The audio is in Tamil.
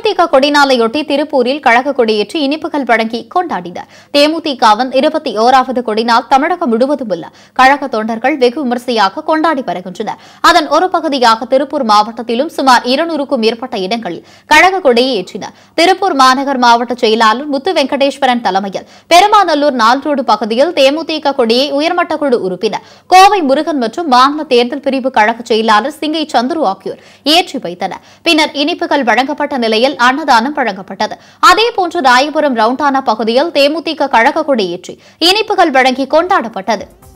தேமுதிக கொடிநாளையொட்டி திருப்பூரில் கழக கொடியேற்றி இனிப்புகள் வழங்கி கொண்டாடினர் தேமுதிகவின் இருபத்தி ஓராவது கொடிநாள் தமிழகம் முழுவதும் உள்ள கழக தொண்டர்கள் வெகு விமரிசையாக கொண்டாடி வருகின்றனர் அதன் ஒரு பகுதியாக திருப்பூர் மாவட்டத்திலும் சுமார் இருநூறுக்கும் மேற்பட்ட இடங்களில் கழக கொடியை ஏற்றினர் திருப்பூர் மாநகர் மாவட்ட செயலாளர் முத்து வெங்கடேஸ்வரன் தலைமையில் பெருமாநல்லூர் நால்ரோடு பகுதியில் தேமுதிக கொடியை உயர்மட்ட குழு உறுப்பினர் கோவை முருகன் மற்றும் மாநில தேர்தல் பிரிவு கழக செயலாளர் சிங்கை சந்துரு ஆகியோர் ஏற்றி வைத்தனர் பின்னர் இனிப்புகள் வழங்கப்பட்ட நிலையில் அன்னதானம் வழங்கப்பட்டது அதேபோன்று ராயபுரம் ரவுண்டானா பகுதியில் தேமுதிக கழக கொடி ஏற்றி இனிப்புகள் வழங்கி கொண்டாடப்பட்டது